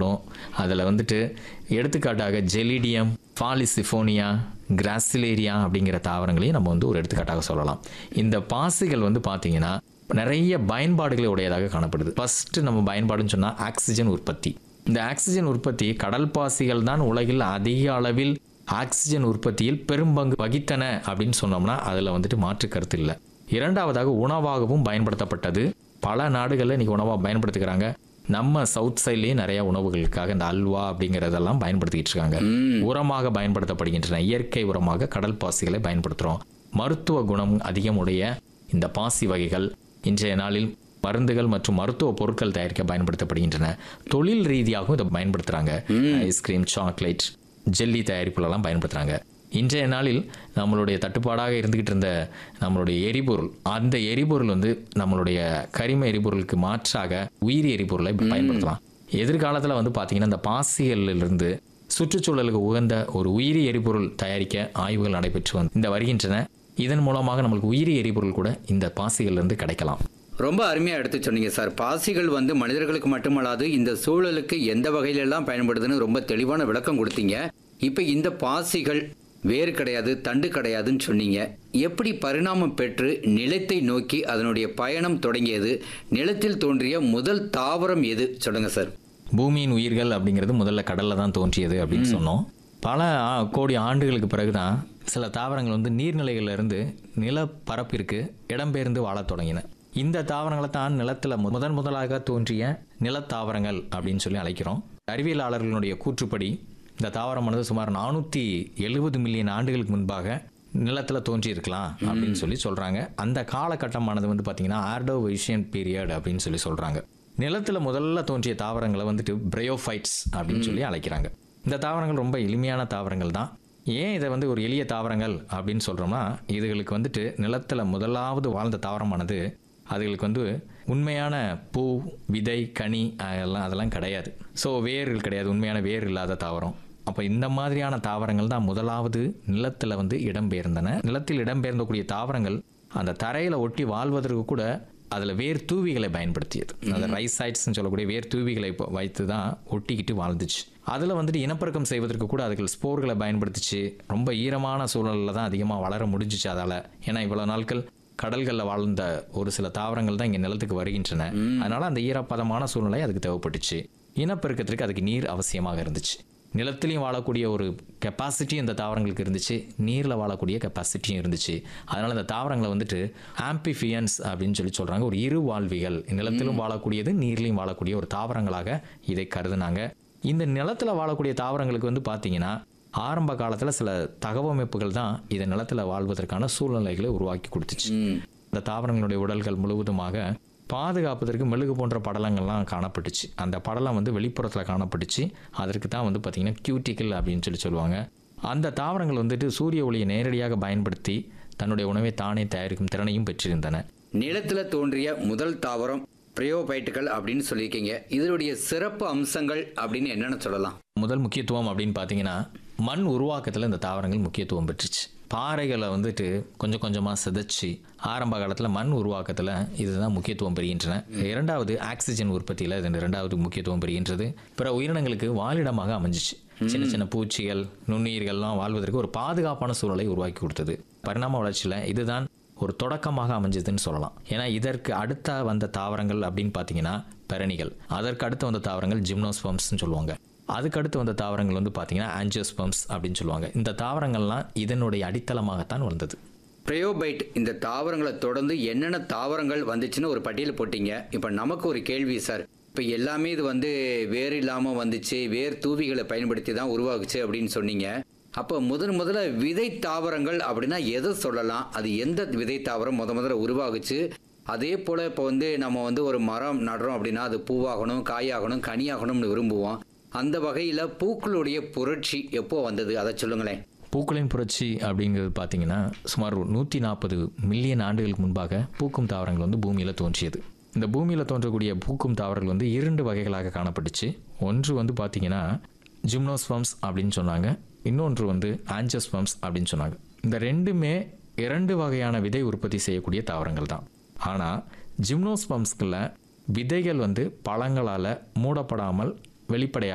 காணப்படும் அதில் வந்துட்டு எடுத்துக்காட்டாக ஜெலிடியம் பாலிசிஃபோனியா கிராசிலேரியா அப்படிங்கிற தாவரங்களையும் நம்ம வந்து ஒரு எடுத்துக்காட்டாக சொல்லலாம் இந்த பாசிகள் வந்து பார்த்தீங்கன்னா நிறைய பயன்பாடுகளை உடையதாக காணப்படுது ஃபர்ஸ்ட் நம்ம பயன்பாடுன்னு சொன்னால் ஆக்சிஜன் உற்பத்தி இந்த ஆக்சிஜன் உற்பத்தி கடல் பாசிகள் தான் உலகில் அதிக அளவில் ஆக்சிஜன் உற்பத்தியில் பெரும்பங்கு வகித்தன அப்படின்னு சொன்னோம்னா அதில் வந்துட்டு மாற்று கருத்து இல்லை இரண்டாவதாக உணவாகவும் பயன்படுத்தப்பட்டது பல நாடுகளில் இன்னைக்கு உணவாக பயன்படுத்துகிறாங்க நம்ம சவுத் சைட்லேயே நிறைய உணவுகளுக்காக இந்த அல்வா அப்படிங்கிறதெல்லாம் பயன்படுத்திக்கிட்டு இருக்காங்க உரமாக பயன்படுத்தப்படுகின்றன இயற்கை உரமாக கடல் பாசிகளை பயன்படுத்துகிறோம் மருத்துவ குணம் அதிகமுடைய இந்த பாசி வகைகள் இன்றைய நாளில் மருந்துகள் மற்றும் மருத்துவ பொருட்கள் தயாரிக்க பயன்படுத்தப்படுகின்றன தொழில் ரீதியாகவும் இதை பயன்படுத்துகிறாங்க ஐஸ்கிரீம் சாக்லேட் ஜெல்லி தயாரிப்புலலாம் பயன்படுத்துகிறாங்க இன்றைய நாளில் நம்மளுடைய தட்டுப்பாடாக இருந்துகிட்டு இருந்த நம்மளுடைய எரிபொருள் அந்த எரிபொருள் வந்து நம்மளுடைய கரிம எரிபொருளுக்கு மாற்றாக உயிரி எரிபொருளை பயன்படுத்தலாம் எதிர்காலத்தில் வந்து பார்த்தீங்கன்னா இந்த பாசிகளிலிருந்து சுற்றுச்சூழலுக்கு உகந்த ஒரு உயிரி எரிபொருள் தயாரிக்க ஆய்வுகள் நடைபெற்று வந்து இந்த வருகின்றன இதன் மூலமாக நம்மளுக்கு உயிரி எரிபொருள் கூட இந்த பாசிகளிலிருந்து கிடைக்கலாம் ரொம்ப அருமையாக எடுத்து சொன்னீங்க சார் பாசிகள் வந்து மனிதர்களுக்கு மட்டுமல்லாது இந்த சூழலுக்கு எந்த வகையிலெல்லாம் பயன்படுதுன்னு ரொம்ப தெளிவான விளக்கம் கொடுத்தீங்க இப்போ இந்த பாசிகள் வேறு கிடையாது தண்டு கிடையாதுன்னு சொன்னீங்க எப்படி பரிணாமம் பெற்று நிலத்தை நோக்கி அதனுடைய பயணம் தொடங்கியது நிலத்தில் தோன்றிய முதல் தாவரம் எது சொல்லுங்க சார் பூமியின் உயிர்கள் அப்படிங்கிறது முதல்ல கடல்ல தான் தோன்றியது அப்படின்னு சொன்னோம் பல ஆ- கோடி ஆண்டுகளுக்கு பிறகுதான் சில தாவரங்கள் வந்து நீர்நிலைகள்ல இருந்து நிலப்பரப்பிற்கு இடம்பெயர்ந்து வாழத் தொடங்கின இந்த தாவரங்களை தான் நிலத்துல மு- முதன் முதலாக தோன்றிய நிலத்தாவரங்கள் அப்படின்னு சொல்லி அழைக்கிறோம் அறிவியலாளர்களுடைய கூற்றுப்படி இந்த தாவரமானது சுமார் நானூற்றி எழுபது மில்லியன் ஆண்டுகளுக்கு முன்பாக நிலத்தில் தோன்றியிருக்கலாம் அப்படின்னு சொல்லி சொல்கிறாங்க அந்த காலகட்டமானது வந்து பார்த்திங்கன்னா ஆர்டோவைஷியன் பீரியட் அப்படின்னு சொல்லி சொல்கிறாங்க நிலத்தில் முதல்ல தோன்றிய தாவரங்களை வந்துட்டு பிரயோஃபைட்ஸ் அப்படின்னு சொல்லி அழைக்கிறாங்க இந்த தாவரங்கள் ரொம்ப எளிமையான தாவரங்கள் தான் ஏன் இதை வந்து ஒரு எளிய தாவரங்கள் அப்படின்னு சொல்கிறோம்னா இதுகளுக்கு வந்துட்டு நிலத்தில் முதலாவது வாழ்ந்த தாவரமானது அதுகளுக்கு வந்து உண்மையான பூ விதை கனி அதெல்லாம் அதெல்லாம் கிடையாது ஸோ வேர்கள் கிடையாது உண்மையான வேர் இல்லாத தாவரம் அப்போ இந்த மாதிரியான தாவரங்கள் தான் முதலாவது நிலத்தில் வந்து இடம்பெயர்ந்தன நிலத்தில் இடம்பெயர்ந்தக்கூடிய தாவரங்கள் அந்த தரையில் ஒட்டி வாழ்வதற்கு கூட அதில் வேர் தூவிகளை பயன்படுத்தியது அந்த ரைசைட்ஸ்னு சொல்லக்கூடிய வேர் தூவிகளை இப்போ வைத்து தான் ஒட்டிக்கிட்டு வாழ்ந்துச்சு அதில் வந்துட்டு இனப்பெருக்கம் செய்வதற்கு கூட அதுகள் ஸ்போர்களை பயன்படுத்திச்சு ரொம்ப ஈரமான சூழலில் தான் அதிகமாக வளர முடிஞ்சிச்சு அதால் ஏன்னா இவ்வளோ நாட்கள் கடல்களில் வாழ்ந்த ஒரு சில தாவரங்கள் தான் இங்கே நிலத்துக்கு வருகின்றன அதனால அந்த ஈரப்பதமான சூழ்நிலை அதுக்கு தேவைப்பட்டுச்சு இனப்பெருக்கத்திற்கு அதுக்கு நீர் அவசியமாக இருந்துச்சு நிலத்திலையும் வாழக்கூடிய ஒரு கெப்பாசிட்டி இந்த தாவரங்களுக்கு இருந்துச்சு நீரில் வாழக்கூடிய கெப்பாசிட்டியும் இருந்துச்சு அதனால இந்த தாவரங்களை வந்துட்டு ஆம்பிஃபியன்ஸ் அப்படின்னு சொல்லி சொல்றாங்க ஒரு இரு வாழ்விகள் நிலத்திலும் வாழக்கூடியது நீர்லையும் வாழக்கூடிய ஒரு தாவரங்களாக இதை கருதுனாங்க இந்த நிலத்துல வாழக்கூடிய தாவரங்களுக்கு வந்து பார்த்தீங்கன்னா ஆரம்ப காலத்தில் சில தகவமைப்புகள் தான் இதை நிலத்துல வாழ்வதற்கான சூழ்நிலைகளை உருவாக்கி கொடுத்துச்சு இந்த தாவரங்களுடைய உடல்கள் முழுவதுமாக பாதுகாப்பதற்கு மெழுகு போன்ற படலங்கள்லாம் காணப்பட்டுச்சு அந்த படலம் வந்து வெளிப்புறத்தில் காணப்பட்டுச்சு அதற்கு தான் வந்து பார்த்திங்கன்னா கியூட்டிக்கல் அப்படின்னு சொல்லி சொல்லுவாங்க அந்த தாவரங்கள் வந்துட்டு சூரிய ஒளியை நேரடியாக பயன்படுத்தி தன்னுடைய உணவை தானே தயாரிக்கும் திறனையும் பெற்றிருந்தன நிலத்துல தோன்றிய முதல் தாவரம் பிரயோபைட்டுகள் அப்படின்னு சொல்லியிருக்கீங்க இதனுடைய சிறப்பு அம்சங்கள் அப்படின்னு என்னென்ன சொல்லலாம் முதல் முக்கியத்துவம் அப்படின்னு பார்த்தீங்கன்னா மண் உருவாக்கத்தில் இந்த தாவரங்கள் முக்கியத்துவம் பெற்றுச்சு பாறைகளை வந்துட்டு கொஞ்சம் கொஞ்சமாக சிதைச்சு ஆரம்ப காலத்தில் மண் உருவாக்கத்தில் இதுதான் முக்கியத்துவம் பெறுகின்றன இரண்டாவது ஆக்சிஜன் உற்பத்தியில் இது இரண்டாவது முக்கியத்துவம் பெறுகின்றது பிற உயிரினங்களுக்கு வாழிடமாக அமைஞ்சிச்சு சின்ன சின்ன பூச்சிகள் நுண்ணுயிர்கள்லாம் வாழ்வதற்கு ஒரு பாதுகாப்பான சூழலை உருவாக்கி கொடுத்தது பரிணாம வளர்ச்சியில் இதுதான் ஒரு தொடக்கமாக அமைஞ்சதுன்னு சொல்லலாம் ஏன்னா இதற்கு அடுத்த வந்த தாவரங்கள் அப்படின்னு பார்த்தீங்கன்னா பெரணிகள் அதற்கு அடுத்து வந்த தாவரங்கள் ஜிம்னோஸ்பம்ஸ்னு சொல்லுவாங்க அதுக்கு அடுத்து வந்த தாவரங்கள் வந்து பார்த்தீங்கன்னா ஆன்ஜியோஸ்பம்ஸ் அப்படின்னு சொல்லுவாங்க இந்த தாவரங்கள்லாம் இதனுடைய அடித்தளமாகத்தான் வந்தது பிரயோபைட் இந்த தாவரங்களை தொடர்ந்து என்னென்ன தாவரங்கள் வந்துச்சுன்னு ஒரு பட்டியல் போட்டீங்க இப்போ நமக்கு ஒரு கேள்வி சார் இப்போ எல்லாமே இது வந்து வேர் இல்லாமல் வந்துச்சு வேர் தூவிகளை பயன்படுத்தி தான் உருவாகுச்சு அப்படின்னு சொன்னீங்க அப்போ முதன் முதல்ல விதை தாவரங்கள் அப்படின்னா எதை சொல்லலாம் அது எந்த விதை தாவரம் முத முதல்ல உருவாகுச்சு அதே போல் இப்போ வந்து நம்ம வந்து ஒரு மரம் நடுறோம் அப்படின்னா அது பூவாகணும் காயாகணும் கனியாகணும்னு விரும்புவோம் அந்த வகையில் பூக்களுடைய புரட்சி எப்போ வந்தது அதை சொல்லுங்களேன் பூக்களின் புரட்சி அப்படிங்கிறது பார்த்தீங்கன்னா சுமார் நூற்றி நாற்பது மில்லியன் ஆண்டுகளுக்கு முன்பாக பூக்கும் தாவரங்கள் வந்து பூமியில் தோன்றியது இந்த பூமியில் தோன்றக்கூடிய பூக்கும் தாவரங்கள் வந்து இரண்டு வகைகளாக காணப்பட்டுச்சு ஒன்று வந்து பார்த்தீங்கன்னா ஜிம்னோஸ்பம்ஸ் அப்படின்னு சொன்னாங்க இன்னொன்று வந்து ஆன்ஜோஸ்பம்ஸ் அப்படின்னு சொன்னாங்க இந்த ரெண்டுமே இரண்டு வகையான விதை உற்பத்தி செய்யக்கூடிய தாவரங்கள் தான் ஆனால் ஜிம்னோஸ்பம்ஸ்களில் விதைகள் வந்து பழங்களால் மூடப்படாமல் வெளிப்படையாக